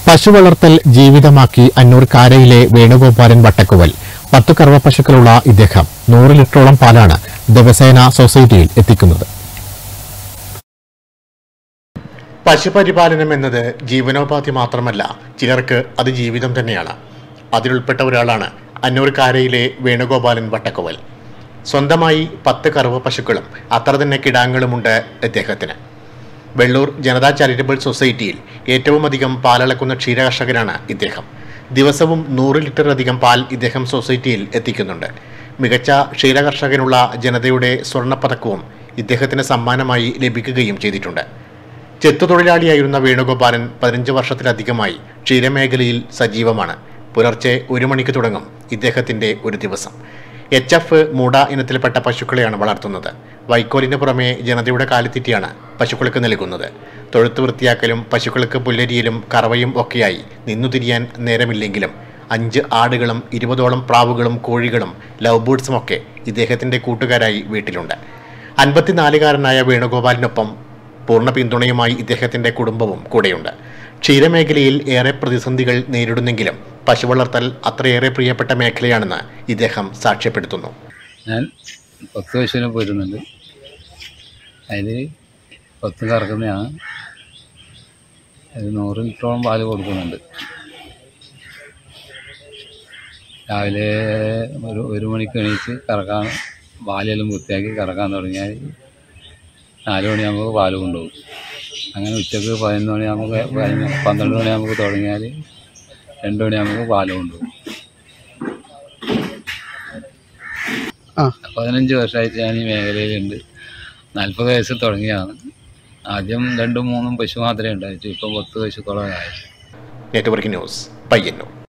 പശു വളർത്തൽ ജീവിതമാക്കി അന്നൂർ കാരയിലെ വേണുഗോപാലൻ വട്ടക്കുവൽ പത്തു കറവ പശുക്കളുള്ള ഇദ്ദേഹം നൂറ് ലിറ്ററോളം പാലാണ് ദിവസേന സൊസൈറ്റിയിൽ എത്തിക്കുന്നത് പശുപരിപാലനം എന്നത് ജീവനോപാധി മാത്രമല്ല ചിലർക്ക് അത് ജീവിതം തന്നെയാണ് അതിലുൾപ്പെട്ട ഒരാളാണ് അന്നൂർ കാരയിലെ വേണുഗോപാലൻ വട്ടക്കുവൽ സ്വന്തമായി പത്ത് കറവ പശുക്കളും അത്ര തന്നെ കിടാങ്ങളുമുണ്ട് ഇദ്ദേഹത്തിന് വെള്ളൂർ ജനതാ ചാരിറ്റബിൾ സൊസൈറ്റിയിൽ ഏറ്റവും അധികം പാലളക്കുന്ന ക്ഷീരകർഷകനാണ് ഇദ്ദേഹം ദിവസവും നൂറ് ലിറ്ററിലധികം പാൽ ഇദ്ദേഹം സൊസൈറ്റിയിൽ എത്തിക്കുന്നുണ്ട് മികച്ച ക്ഷീരകർഷകനുള്ള ജനതയുടെ സ്വർണ്ണപ്പതക്കവും ഇദ്ദേഹത്തിന് സമ്മാനമായി ലഭിക്കുകയും ചെയ്തിട്ടുണ്ട് ചെത്തുതൊഴിലാളിയായിരുന്ന വേണുഗോപാലൻ പതിനഞ്ച് വർഷത്തിലധികമായി ക്ഷീരമേഖലയിൽ സജീവമാണ് പുലർച്ചെ ഒരു മണിക്ക് തുടങ്ങും ഇദ്ദേഹത്തിന്റെ ഒരു ദിവസം എച്ച് എഫ് മൂട ഇനത്തിൽപ്പെട്ട പശുക്കളെയാണ് വളർത്തുന്നത് വൈക്കോലിന് പുറമെ ജനതയുടെ കാലിത്തീറ്റയാണ് പശുക്കൾക്ക് നൽകുന്നത് തൊഴുത്ത് വൃത്തിയാക്കലും പശുക്കൾക്ക് പുല്ലരിയിലും കറവയും ഒക്കെയായി നിന്നു തിരിയാൻ നേരമില്ലെങ്കിലും അഞ്ച് ആടുകളും ഇരുപതോളം പ്രാവുകളും കോഴികളും ലവ് ബേർഡ്സും ഒക്കെ ഇദ്ദേഹത്തിന്റെ കൂട്ടുകാരായി വീട്ടിലുണ്ട് അൻപത്തിനാലുകാരനായ വേണുഗോപാലിനൊപ്പം പൂർണ്ണ പിന്തുണയുമായി ഇദ്ദേഹത്തിന്റെ കുടുംബവും കൂടെയുണ്ട് ക്ഷീരമേഖലയിൽ ഏറെ പ്രതിസന്ധികൾ നേരിടുന്നെങ്കിലും പശു വളർത്തൽ അത്രയേറെ പ്രിയപ്പെട്ട മേഖലയാണെന്ന് ഇദ്ദേഹം സാക്ഷ്യപ്പെടുത്തുന്നു ഞാൻ പത്ത് പശുവിനെ പോരുന്നുണ്ട് അതിൽ പത്ത് കറക്കുന്നതാണ് അത് നൂറ് ലിറ്ററോളം പാല് കൊടുക്കുന്നുണ്ട് രാവിലെ ഒരു ഒരു മണിക്ക് എണീച്ച് കറക്കാൻ പാലെല്ലാം വൃത്തിയാക്കി കറക്കാൻ തുടങ്ങിയാൽ നാല് മണിയാകുമ്പോൾ പാല് കൊണ്ടുപോകും അങ്ങനെ ഉച്ചക്ക് പതിനൊന്ന് മണിയാകുമ്പോൾ പതിനൊന്ന് പന്ത്രണ്ട് മണിയാകുമ്പോൾ തുടങ്ങിയാൽ രണ്ട് മണിയാകുമ്പോൾ പാല് കൊണ്ടുപോകും പതിനഞ്ച് വർഷമായിട്ട് ഞാൻ ഈ മേഖലയിലുണ്ട് നാൽപ്പത് വയസ്സിൽ തുടങ്ങിയതാണ് ആദ്യം രണ്ടും മൂന്നും പശു മാത്രമേ ഉണ്ടായിട്ടു ഇപ്പം പത്ത് പശുക്കളായി നെറ്റ്വർക്ക് ന്യൂസ് പയ്യന്നൂർ